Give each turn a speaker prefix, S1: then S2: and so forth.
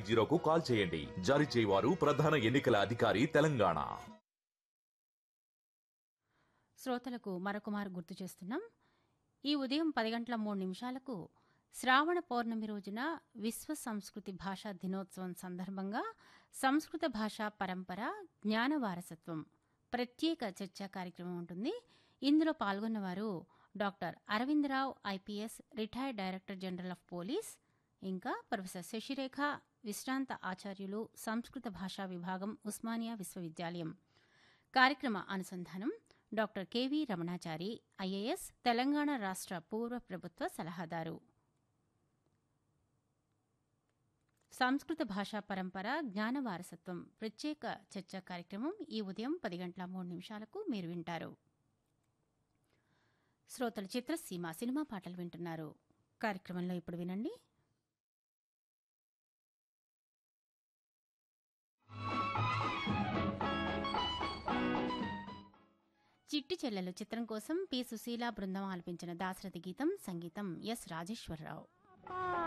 S1: జీరోకు call చేయండి జారీ చేయవారు ప్రధాన ఎన్నికల అధికారి తెలంగాణ
S2: శ్రోతలకు మరొకమారు గుర్తు చేస్తున్నాం ఈ ఉదయం పది గంటల మూడు నిమిషాలకు శ్రావణ పౌర్ణమి రోజున విశ్వ సంస్కృతి భాషా దినోత్సవం సందర్భంగా సంస్కృత భాషా పరంపర జ్ఞాన వారసత్వం ప్రత్యేక చర్చా కార్యక్రమం ఉంటుంది ఇందులో పాల్గొన్నవారు doctor Aravindarao IPS retired director general of police ఇంకా ప్రొఫెసర్ శశిరేఖ విశ్రాంత ఆచార్యులు సంస్కృత భాషా విభాగం ఉస్మానియా విశ్వవిద్యాలయం కార్యక్రమ అనుసంధానం doctor K V Ramanachari IAS Telangana రాష్ట్ర పూర్వ ప్రభుత్వ సలహాదారు సంస్కృత భాషా పరంపర జ్ఞాన వారసత్వం ప్రత్యేక చర్చా కార్యక్రమం ఈ ఉదయం పది గంటల మూడు నిమిషాలకు మీరు వింటారు శ్రోతల చిత్రసీమ సినిమా పాటలు వింటున్నారు కార్యక్రమంలో ఇప్పుడు వినండి చిట్టి చెల్లెలు చిత్రం కోసం పి సుశీల బృందం ఆలపించిన దాశరథి గీతం సంగీతం ఎస్ రాజేశ్వరరావు